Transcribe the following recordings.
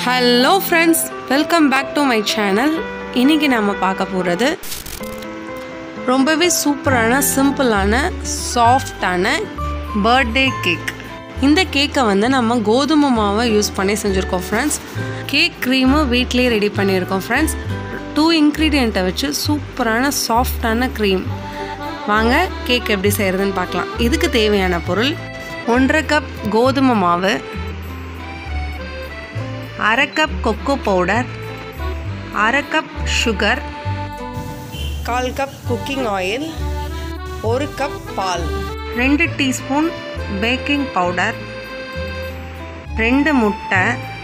hello friends welcome back to my channel இன்றைக்கி நம்ம பார்க்க போகிறது ரொம்பவே சூப்பரான சிம்பிளான சாஃப்டான பர்த்டே கேக் இந்த கேக்கை வந்து நம்ம கோதுமை மாவை யூஸ் பண்ணி செஞ்சுருக்கோம் ஃப்ரெண்ட்ஸ் கேக் க்ரீமும் வீட்லேயே ரெடி பண்ணியிருக்கோம் ஃப்ரெண்ட்ஸ் டூ இன்க்ரீடியண்ட்டை வச்சு சூப்பரான சாஃப்டான க்ரீம் வாங்க கேக் எப்படி செய்கிறதுன்னு பார்க்கலாம் இதுக்கு தேவையான பொருள் ஒன்றரை கப் கோதுமை மாவு அரை கப் கொக்கோ பவுடர் அரை கப் சுகர் கால் கப் குக்கிங் ஆயில் ஒரு கப் பால் ரெண்டு டீஸ்பூன் பேக்கிங் பவுடர் ரெண்டு முட்டை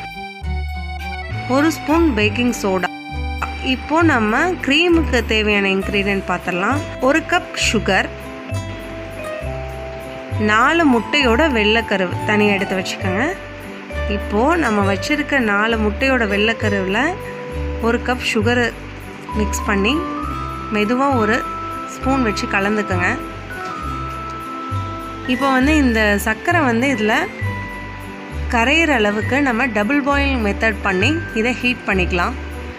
ஒரு ஸ்பூன் பேக்கிங் சோடா இப்போ நம்ம க்ரீமுக்கு தேவையான இன்க்ரீடியன்ட் பார்த்துடலாம் ஒரு கப் சுகர் நாலு முட்டையோட வெள்ளைக்கருவு தனியாக எடுத்து வச்சுக்கோங்க இப்போது நம்ம வச்சுருக்க நாலு முட்டையோட வெள்ளைக்கருவில் ஒரு கப் சுகரு மிக்ஸ் பண்ணி மெதுவாக ஒரு ஸ்பூன் வச்சு கலந்துக்கோங்க இப்போ வந்து இந்த சர்க்கரை வந்து இதில் கரையிற அளவுக்கு நம்ம டபுள் பாயில் மெத்தட் பண்ணி இதை ஹீட் பண்ணிக்கலாம்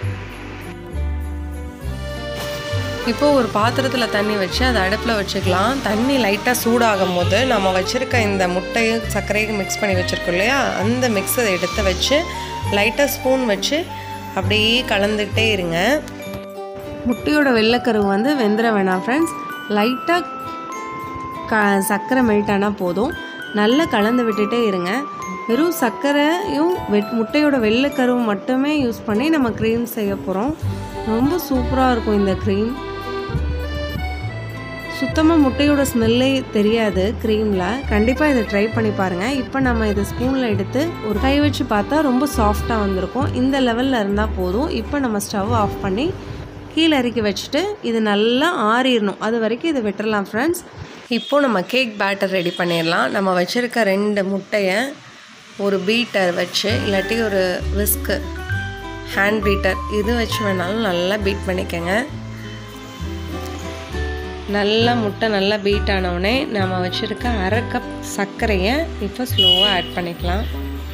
இப்போ ஒரு பாத்திரத்தில் தண்ணி வச்சு அதை அடுப்பில் வச்சுக்கலாம் தண்ணி லைட்டாக சூடாகும் போது நம்ம வச்சுருக்க இந்த முட்டையும் சர்க்கரையும் மிக்ஸ் பண்ணி வச்சுருக்கோம் இல்லையா அந்த மிக்ஸை எடுத்து வச்சு லைட்டாக ஸ்பூன் வச்சு அப்படியே கலந்துக்கிட்டே இருங்க முட்டையோட வெள்ளைக்கருவு வந்து வெந்துட வேணாம் ஃப்ரெண்ட்ஸ் லைட்டாக க சர்க்கரை மெல்ட் ஆனால் போதும் நல்லா கலந்து விட்டுட்டே இருங்க வெறும் சர்க்கரையும் வெட் முட்டையோட வெள்ளைக்கருவு மட்டுமே யூஸ் பண்ணி நம்ம க்ரீம் செய்ய போகிறோம் ரொம்ப சூப்பராக இருக்கும் இந்த க்ரீம் சுத்தமாக முட்டையோட ஸ்மெல்லே தெரியாது க்ரீமில் கண்டிப்பாக இதை ட்ரை பண்ணி பாருங்கள் இப்போ நம்ம இதை ஸ்பூனில் எடுத்து ஒரு கை வச்சு பார்த்தா ரொம்ப சாஃப்டாக வந்திருக்கும் இந்த லெவலில் இருந்தால் போதும் இப்போ நம்ம ஸ்டவ் ஆஃப் பண்ணி கீழே இறக்கி வச்சுட்டு இது நல்லா ஆறிடணும் அது வரைக்கும் இதை விட்டுறலாம் ஃப்ரெண்ட்ஸ் இப்போது நம்ம கேக் பேட்டர் ரெடி பண்ணிடலாம் நம்ம வச்சுருக்க ரெண்டு முட்டையை ஒரு பீட்டர் வச்சு இல்லாட்டி ஒரு விஸ்க்கு ஹேண்ட் பீட்டர் இது வச்சு வேணாலும் நல்லா பீட் பண்ணிக்கோங்க நல்லா முட்டை நல்லா பீட் ஆனவுடனே நம்ம வச்சுருக்க அரை கப் சர்க்கரையை இப்போ ஸ்லோவாக ஆட் பண்ணிக்கலாம்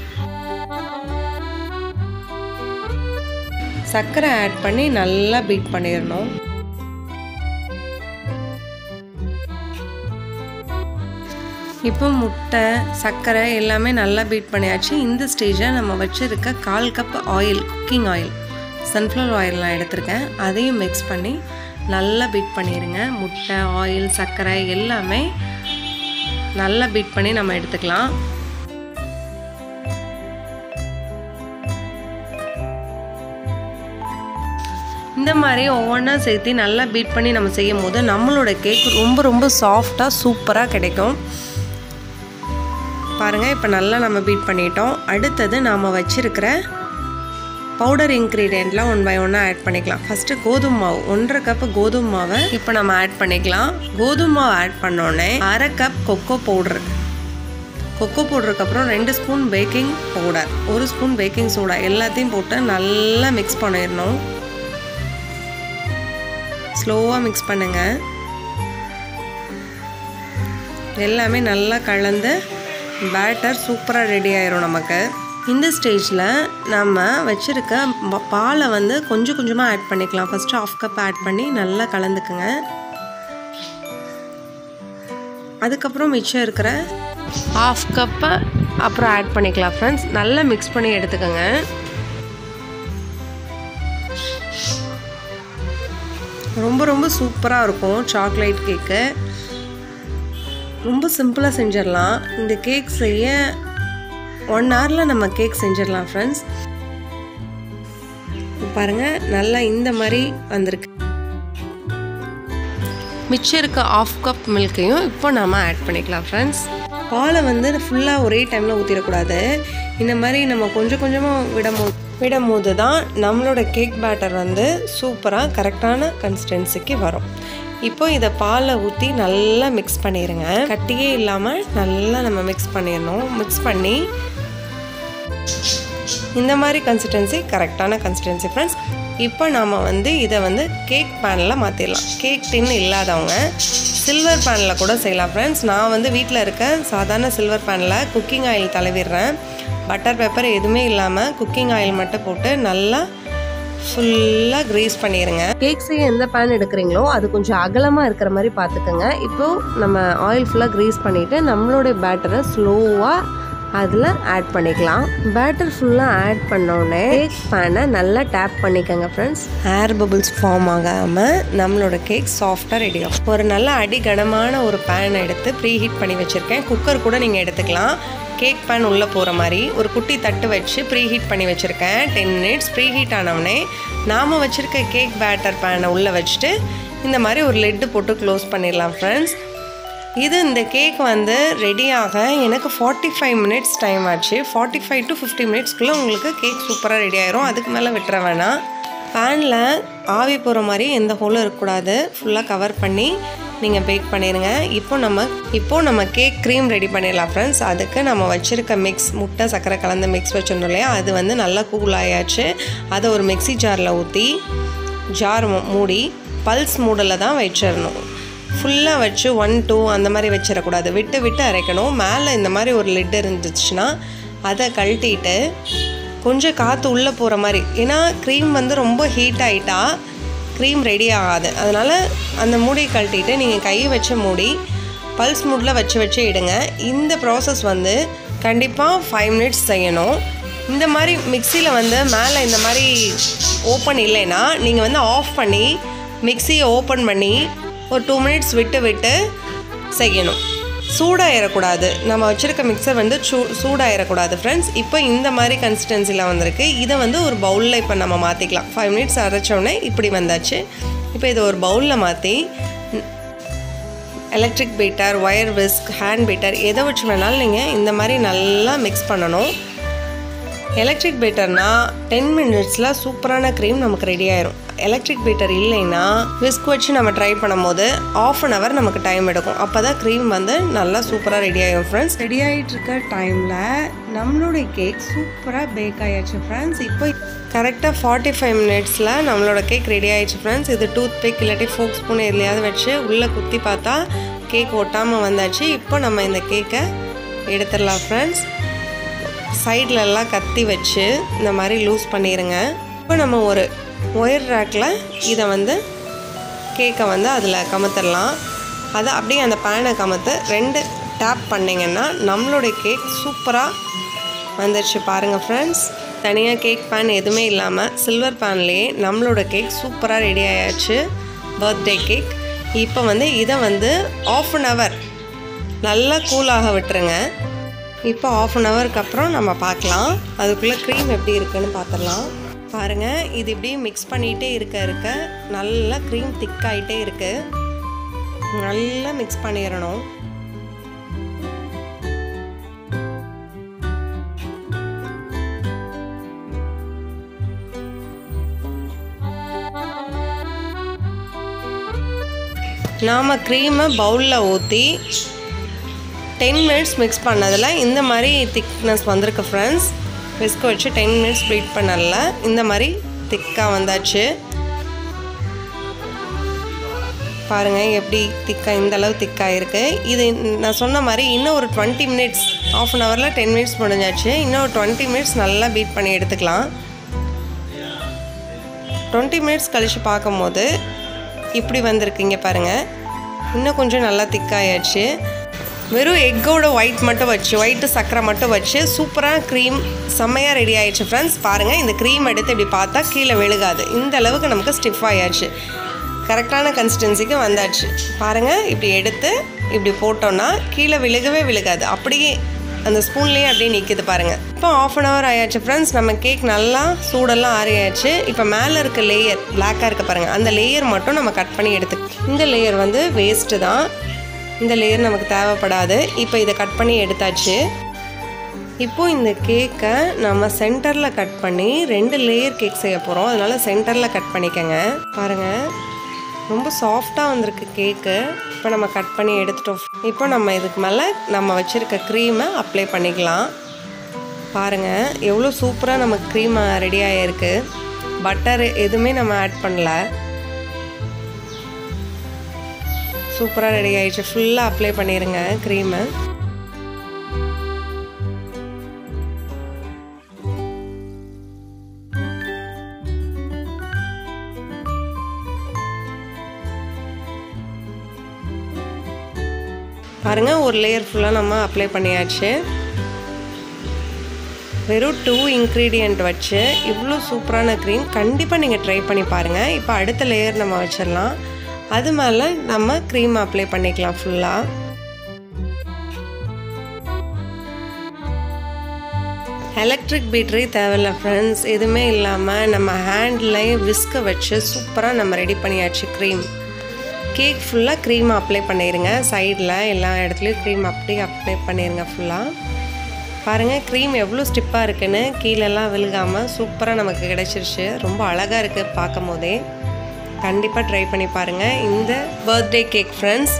சர்க்கரை ஆட் பண்ணி நல்லா பீட் பண்ணிடணும் இப்போ முட்டை சர்க்கரை எல்லாமே நல்லா பீட் பண்ணியாச்சு இந்த ஸ்டேஜில் நம்ம வச்சுருக்க கால் cup oil cooking oil sunflower oil நான் எடுத்திருக்கேன் அதையும் மிக்ஸ் பண்ணி நல்லா பீட் பண்ணிடுங்க முட்டை ஆயில் சர்க்கரை எல்லாமே நல்லா பீட் பண்ணி நம்ம எடுத்துக்கலாம் இந்த மாதிரி ஒவ்வொன்றா சேர்த்து நல்லா பீட் பண்ணி நம்ம செய்யும் போது நம்மளோட கேக் ரொம்ப ரொம்ப சாஃப்டாக சூப்பராக கிடைக்கும் பாருங்கள் இப்போ நல்லா நம்ம பீட் பண்ணிட்டோம் அடுத்தது நாம் வச்சுருக்கிற பவுடர் இன்க்ரீடியண்ட்லாம் ஒன் பை ஒன்னாக ஆட் பண்ணிக்கலாம் ஃபஸ்ட்டு கோதுமை மாவு ஒன்றரை கப்பு கோதுமை மாவை இப்போ நம்ம ஆட் பண்ணிக்கலாம் கோதுமை மாவு ஆட் பண்ணோடனே அரை கப் கொக்கோ பவுட்ரு கொக்கோ பவுடருக்கு அப்புறம் ரெண்டு ஸ்பூன் பேக்கிங் பவுடர் ஒரு ஸ்பூன் பேக்கிங் சோடா எல்லாத்தையும் போட்டு நல்லா மிக்ஸ் பண்ணிடணும் ஸ்லோவாக மிக்ஸ் பண்ணுங்கள் எல்லாமே நல்லா கலந்து பேட்டர் சூப்பராக ரெடி ஆயிரும் நமக்கு இந்த ஸ்டேஜில் நம்ம வச்சுருக்க பாலை வந்து கொஞ்சம் கொஞ்சமாக ஆட் பண்ணிக்கலாம் ஃபஸ்ட்டு ஆஃப் கப் ஆட் பண்ணி நல்லா கலந்துக்குங்க அதுக்கப்புறம் மிச்சம் இருக்கிற ஆஃப் கப்பை அப்புறம் ஆட் பண்ணிக்கலாம் ஃப்ரெண்ட்ஸ் நல்லா மிக்ஸ் பண்ணி எடுத்துக்கோங்க ரொம்ப ரொம்ப சூப்பராக இருக்கும் சாக்லேட் கேக்கு ரொம்ப சிம்பிளாக செஞ்சிடலாம் இந்த கேக் செய்ய ஒன் ஹவரில் நம்ம கேக் செஞ்சிடலாம் ஃப்ரெண்ட்ஸ் பாருங்கள் நல்லா இந்த மாதிரி வந்திருக்கு மிச்சம் இருக்க ஆஃப் கப் மில்கையும் இப்போ நம்ம ஆட் பண்ணிக்கலாம் ஃப்ரெண்ட்ஸ் பாலை வந்து ஃபுல்லாக ஒரே டைமில் ஊற்றிடக்கூடாது இந்த மாதிரி நம்ம கொஞ்சம் கொஞ்சமாக விடும் போது விடும் போது தான் நம்மளோட கேக் பேட்டர் வந்து சூப்பராக கரெக்டான கன்சிஸ்டன்சிக்கு வரும் இப்போ இதை பாலை ஊற்றி நல்லா மிக்ஸ் பண்ணிடுங்க கட்டியே இல்லாமல் நல்லா நம்ம மிக்ஸ் பண்ணிடணும் மிக்ஸ் பண்ணி இந்த மாதிரி கன்சிஸ்டன்சி கரெக்டான கன்சிஸ்டன்சி ஃப்ரெண்ட்ஸ் இப்போ நாம் வந்து இதை வந்து கேக் பேனில் மாற்றிடலாம் கேக் டின் இல்லாதவங்க சில்வர் பேனில் கூட செய்யலாம் ஃப்ரெண்ட்ஸ் நான் வந்து வீட்டில் இருக்க சாதாரண சில்வர் பேனில் குக்கிங் ஆயில் தடவிடுறேன் பட்டர் பேப்பர் எதுவுமே இல்லாமல் குக்கிங் ஆயில் மட்டும் போட்டு நல்லா ஃபுல்லாக க்ரீஸ் பண்ணிடுங்க கேக் செய்ய எந்த பேன் எடுக்கிறீங்களோ அது கொஞ்சம் அகலமாக இருக்கிற மாதிரி பார்த்துக்கோங்க இப்போது நம்ம ஆயில் ஃபுல்லாக க்ரீஸ் பண்ணிவிட்டு நம்மளுடைய பேட்டரை ஸ்லோவாக அதில் ஆட் பண்ணிக்கலாம் பேட்டர் ஃபுல்லாக ஆட் பண்ணோடனே கேக் பேனை நல்லா டேப் பண்ணிக்கோங்க ஃப்ரெண்ட்ஸ் ஏர் பபிள்ஸ் ஃபார்ம் ஆகாமல் நம்மளோட கேக் சாஃப்டாக ரெடி ஆகும் ஒரு நல்ல அடி கனமான ஒரு பேன் எடுத்து ப்ரீ ஹீட் பண்ணி வச்சுருக்கேன் குக்கர் கூட நீங்கள் எடுத்துக்கலாம் கேக் பேன் உள்ளே போகிற மாதிரி ஒரு குட்டி தட்டு வச்சு ப்ரீ ஹீட் பண்ணி வச்சுருக்கேன் டென் மினிட்ஸ் ப்ரீ ஹீட் ஆனவுடனே நாம் வச்சுருக்க கேக் பேட்டர் பேனை உள்ளே வச்சுட்டு இந்த மாதிரி ஒரு லெட்டு போட்டு க்ளோஸ் பண்ணிடலாம் ஃப்ரெண்ட்ஸ் இது இந்த கேக் வந்து ரெடியாக எனக்கு ஃபார்ட்டி ஃபைவ் மினிட்ஸ் டைம் ஆச்சு ஃபார்ட்டி ஃபைவ் டு ஃபிஃப்டி மினிட்ஸ்க்குள்ளே உங்களுக்கு கேக் சூப்பராக ரெடி ஆயிரும் அதுக்கு மேலே விட்டுற வேணாம் பேனில் ஆவி போகிற மாதிரி எந்த ஹோலும் இருக்கக்கூடாது ஃபுல்லாக கவர் பண்ணி நீங்கள் பேக் பண்ணிடுங்க இப்போ நம்ம இப்போ நம்ம கேக் க்ரீம் ரெடி பண்ணிடலாம் ஃப்ரெண்ட்ஸ் அதுக்கு நம்ம வச்சுருக்க மிக்ஸ் முட்டை சர்க்கரை கலந்த மிக்ஸ் வச்சுருந்தோம் இல்லையா அது வந்து நல்லா கூல் ஆயாச்சு அதை ஒரு மிக்ஸி ஜாரில் ஊற்றி ஜார் மூடி பல்ஸ் மூடில் தான் வச்சிடணும் ஃபுல்லாக வச்சு ஒன் டூ அந்த மாதிரி வச்சிடக்கூடாது விட்டு விட்டு அரைக்கணும் மேலே இந்த மாதிரி ஒரு லிட் இருந்துச்சுன்னா அதை கழட்டிட்டு கொஞ்சம் காற்று உள்ளே போகிற மாதிரி ஏன்னா க்ரீம் வந்து ரொம்ப ஹீட் ஆகிட்டா க்ரீம் ரெடி ஆகாது அதனால் அந்த மூடியை கழட்டிட்டு நீங்கள் கை வச்ச மூடி பல்ஸ் மூடில் வச்சு வச்சு இடுங்க இந்த ப்ராசஸ் வந்து கண்டிப்பாக ஃபைவ் மினிட்ஸ் செய்யணும் இந்த மாதிரி மிக்சியில் வந்து மேலே இந்த மாதிரி ஓப்பன் இல்லைன்னா நீங்கள் வந்து ஆஃப் பண்ணி மிக்சியை ஓப்பன் பண்ணி ஒரு டூ மினிட்ஸ் விட்டு விட்டு செய்யணும் சூடாயிடக்கூடாது நம்ம வச்சுருக்க மிக்சர் வந்து சூ சூடாயிடக்கூடாது ஃப்ரெண்ட்ஸ் இப்போ இந்த மாதிரி கன்சிஸ்டன்சியில் வந்திருக்கு இதை வந்து ஒரு பவுலில் இப்போ நம்ம மாற்றிக்கலாம் ஃபைவ் மினிட்ஸ் அரைச்சோடனே இப்படி வந்தாச்சு இப்போ இதை ஒரு பவுலில் மாற்றி electric beater wire whisk hand beater எதை வச்சு வேணாலும் நீங்கள் இந்த மாதிரி நல்லா மிக்ஸ் பண்ணணும் எலக்ட்ரிக் பீட்டர்னா டென் மினிட்ஸில் சூப்பரான க்ரீம் நமக்கு ரெடி ஆயிரும் எலக்ட்ரிக் பீட்டர் இல்லைன்னா விஸ்க் வச்சு நம்ம ட்ரை பண்ணும்போது ஆஃப் அன் ஹவர் நமக்கு டைம் எடுக்கும் அப்போ தான் க்ரீம் வந்து நல்லா சூப்பராக ரெடி ஆகும் ஃப்ரெண்ட்ஸ் ரெடி ஆகிட்டு இருக்க டைமில் நம்மளுடைய கேக் சூப்பராக பேக் ஆயாச்சு ஃப்ரெண்ட்ஸ் இப்போ கரெக்டாக ஃபார்ட்டி ஃபைவ் மினிட்ஸில் நம்மளோட கேக் ரெடி ஆயிடுச்சு ஃப்ரெண்ட்ஸ் இது டூத் பிக் இல்லாட்டி ஃபோக் ஸ்பூன் எதுலையாவது வச்சு உள்ளே குத்தி பார்த்தா கேக் ஒட்டாமல் வந்தாச்சு இப்போ நம்ம இந்த கேக்கை எடுத்துடலாம் ஃப்ரெண்ட்ஸ் சைட்லலாம் கத்தி வச்சு இந்த மாதிரி லூஸ் பண்ணிடுங்க இப்போ நம்ம ஒரு ஒயர் ரேக்கில் இதை வந்து கேக்கை வந்து அதில் கமுத்திடலாம் அதை அப்படியே அந்த பேனை கமுத்து ரெண்டு டேப் பண்ணிங்கன்னா நம்மளுடைய கேக் சூப்பராக வந்துடுச்சு பாருங்கள் ஃப்ரெண்ட்ஸ் தனியாக கேக் பேன் எதுவுமே இல்லாமல் சில்வர் பேன்லேயே நம்மளோட கேக் சூப்பராக ரெடி ஆயாச்சு பர்த்டே கேக் இப்போ வந்து இதை வந்து ஆஃப் அன் ஹவர் நல்லா கூலாக விட்டுருங்க இப்போ ஆஃப் அன் ஹவருக்கு அப்புறம் நம்ம பார்க்கலாம் அதுக்குள்ளே க்ரீம் எப்படி இருக்குன்னு பார்த்துடலாம் பாருங்கள் இது இப்படி மிக்ஸ் பண்ணிகிட்டே இருக்க இருக்க நல்லா க்ரீம் திக்காயிட்டே இருக்குது நல்லா மிக்ஸ் பண்ணிடணும் நாம் க்ரீமை பவுலில் ஊற்றி டென் மினிட்ஸ் மிக்ஸ் பண்ணதில் இந்த மாதிரி திக்னஸ் வந்திருக்கு ஃப்ரெண்ட்ஸ் விஸ்க் வச்சு டென் மினிட்ஸ் பீட் பண்ணல இந்த மாதிரி திக்காக வந்தாச்சு பாருங்கள் எப்படி திக்காக இந்த அளவு திக்காக இருக்குது இது நான் சொன்ன மாதிரி இன்னும் ஒரு டுவெண்ட்டி மினிட்ஸ் ஆஃப் அன் ஹவரில் டென் மினிட்ஸ் முடிஞ்சாச்சு இன்னும் ஒரு டுவெண்ட்டி மினிட்ஸ் நல்லா பீட் பண்ணி எடுத்துக்கலாம் டுவெண்ட்டி மினிட்ஸ் கழித்து பார்க்கும்போது இப்படி வந்திருக்கீங்க பாருங்கள் இன்னும் கொஞ்சம் நல்லா திக்காயாச்சு வெறும் எக்கோட ஒயிட் மட்டும் வச்சு ஒயிட்டு சக்கரை மட்டும் வச்சு சூப்பரான க்ரீம் செம்மையாக ரெடி ஆயிடுச்சு ஃப்ரெண்ட்ஸ் பாருங்கள் இந்த க்ரீம் எடுத்து இப்படி பார்த்தா கீழே விழுகாது இந்த அளவுக்கு நமக்கு ஸ்டிஃப் ஆயாச்சு கரெக்டான கன்சிஸ்டன்சிக்கு வந்தாச்சு பாருங்கள் இப்படி எடுத்து இப்படி போட்டோன்னா கீழே விழுகவே விழுகாது அப்படியே அந்த ஸ்பூன்லேயே அப்படியே நிற்கிது பாருங்கள் இப்போ ஆஃப் அன் ஹவர் ஆயாச்சு ஃப்ரெண்ட்ஸ் நம்ம கேக் நல்லா சூடெல்லாம் ஆறியாச்சு இப்போ மேலே இருக்க லேயர் பிளாக்காக இருக்க பாருங்கள் அந்த லேயர் மட்டும் நம்ம கட் பண்ணி எடுத்து இந்த லேயர் வந்து வேஸ்ட்டு தான் இந்த லேயர் நமக்கு தேவைப்படாது இப்போ இதை கட் பண்ணி எடுத்தாச்சு இப்போது இந்த கேக்கை நம்ம சென்டரில் கட் பண்ணி ரெண்டு லேயர் கேக் செய்ய போகிறோம் அதனால் சென்டரில் கட் பண்ணிக்கோங்க பாருங்கள் ரொம்ப சாஃப்டாக வந்திருக்கு கேக்கு இப்போ நம்ம கட் பண்ணி எடுத்துட்டோம் இப்போ நம்ம இதுக்கு மேலே நம்ம வச்சுருக்க க்ரீமை அப்ளை பண்ணிக்கலாம் பாருங்கள் எவ்வளோ சூப்பராக நமக்கு க்ரீம் ரெடி ஆகிருக்கு பட்டர் எதுவுமே நம்ம ஆட் பண்ணல சூப்பராக ரெடி ஆயிடுச்சு ஃபுல்லாக அப்ளை பண்ணிடுங்க க்ரீமை பாருங்கள் ஒரு லேயர் ஃபுல்லாக நம்ம அப்ளை பண்ணியாச்சு வெறும் டூ இன்க்ரீடியண்ட் வச்சு இவ்வளோ சூப்பரான க்ரீம் கண்டிப்பாக நீங்கள் ட்ரை பண்ணி பாருங்கள் இப்போ அடுத்த லேயர் நம்ம வச்சிடலாம் அது மேலே நம்ம க்ரீம் அப்ளை பண்ணிக்கலாம் ஃபுல்லாக எலக்ட்ரிக் பீட்ரி தேவையில்ல ஃப்ரெண்ட்ஸ் எதுவுமே இல்லாமல் நம்ம ஹேண்ட்லேயே விஸ்கை வச்சு சூப்பராக நம்ம ரெடி பண்ணியாச்சு க்ரீம் கேக் ஃபுல்லாக க்ரீம் அப்ளை பண்ணிடுங்க சைடில் எல்லா இடத்துலையும் க்ரீம் அப்படியே அப்ளை பண்ணிடுங்க ஃபுல்லாக பாருங்கள் க்ரீம் எவ்வளோ ஸ்டிப்பாக இருக்குன்னு கீழெல்லாம் விழுகாமல் சூப்பராக நமக்கு கிடச்சிருச்சு ரொம்ப அழகாக இருக்குது பார்க்கும் போதே கண்டிப்பாக ட்ரை பண்ணி பாருங்கள் இந்த பர்த்டே கேக் ஃப்ரெண்ட்ஸ்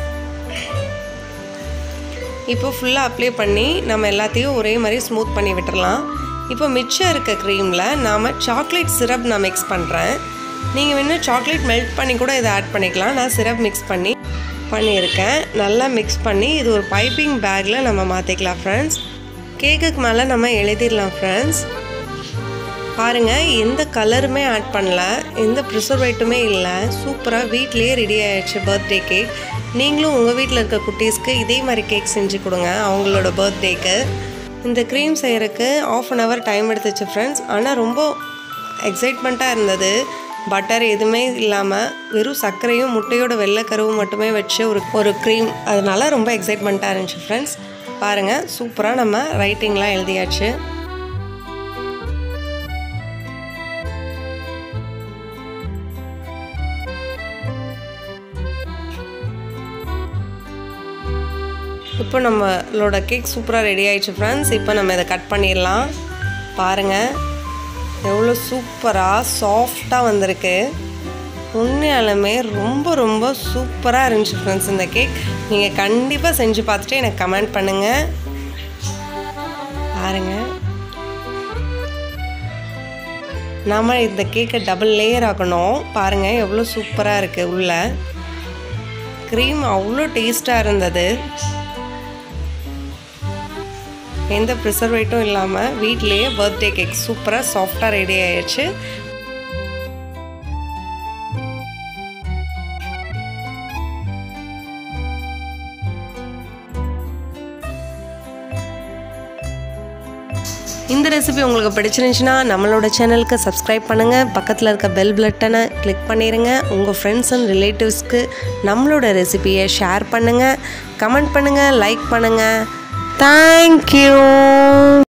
இப்போ ஃபுல்லாக அப்ளை பண்ணி நம்ம எல்லாத்தையும் ஒரே மாதிரி ஸ்மூத் பண்ணி விட்டுறலாம் இப்போ மிச்சம் இருக்க க்ரீமில் நாம் சாக்லேட் சிரப் நான் மிக்ஸ் பண்ணுறேன் நீங்கள் வேணும் சாக்லேட் மெல்ட் பண்ணி கூட இதை ஆட் பண்ணிக்கலாம் நான் சிரப் மிக்ஸ் பண்ணி பண்ணியிருக்கேன் நல்லா மிக்ஸ் பண்ணி இது ஒரு பைப்பிங் பேக்கில் நம்ம மாற்றிக்கலாம் ஃப்ரெண்ட்ஸ் கேக்குக்கு மேலே நம்ம எழுதிடலாம் ஃப்ரெண்ட்ஸ் பாருங்கள் எந்த கலருமே ஆட் பண்ணல எந்த ப்ரிசர்வேட்டுமே இல்லை சூப்பராக வீட்லேயே ரெடி ஆயிடுச்சு பர்த்டே கேக் நீங்களும் உங்கள் வீட்டில் இருக்க குட்டீஸ்க்கு இதே மாதிரி கேக் செஞ்சு கொடுங்க அவங்களோட பர்த்டேக்கு இந்த க்ரீம் செய்கிறதுக்கு ஆஃப் அன் ஹவர் டைம் எடுத்துச்சு ஃப்ரெண்ட்ஸ் ஆனால் ரொம்ப எக்ஸைட்மெண்ட்டாக இருந்தது பட்டர் எதுவுமே இல்லாமல் வெறும் சர்க்கரையும் முட்டையோட வெள்ளைக்கருவும் மட்டுமே வச்சு ஒரு ஒரு க்ரீம் அதனால ரொம்ப எக்ஸைட்மெண்ட்டாக இருந்துச்சு ஃப்ரெண்ட்ஸ் பாருங்கள் சூப்பராக நம்ம ரைட்டிங்லாம் எழுதியாச்சு இப்போ நம்மளோட கேக் சூப்பராக ரெடி ஆயிடுச்சு ஃப்ரெண்ட்ஸ் இப்போ நம்ம இதை கட் பண்ணிடலாம் பாருங்கள் எவ்வளோ சூப்பராக சாஃப்டாக வந்திருக்கு உண்மையாலுமே ரொம்ப ரொம்ப சூப்பராக இருந்துச்சு ஃப்ரெண்ட்ஸ் இந்த கேக் நீங்கள் கண்டிப்பாக செஞ்சு பார்த்துட்டு எனக்கு கமெண்ட் பண்ணுங்கள் பாருங்கள் நம்ம இந்த கேக்கை டபுள் லேயர் ஆக்கணும் பாருங்கள் எவ்வளோ சூப்பராக இருக்குது உள்ள க்ரீம் அவ்வளோ டேஸ்ட்டாக இருந்தது எந்த ப்ரிசர்வேட்டும் இல்லாமல் வீட்லேயே பர்த்டே கேக் சூப்பராக சாஃப்டாக ரெடி ஆயிடுச்சு இந்த ரெசிபி உங்களுக்கு பிடிச்சிருந்துச்சுன்னா நம்மளோட சேனலுக்கு சப்ஸ்கிரைப் பண்ணுங்கள் பக்கத்தில் இருக்க பெல் பட்டனை கிளிக் பண்ணிடுங்க உங்கள் ஃப்ரெண்ட்ஸ் அண்ட் ரிலேட்டிவ்ஸ்க்கு நம்மளோட ரெசிபியை ஷேர் பண்ணுங்கள் கமெண்ட் பண்ணுங்கள் லைக் பண்ணுங்கள் தேங்க்யூ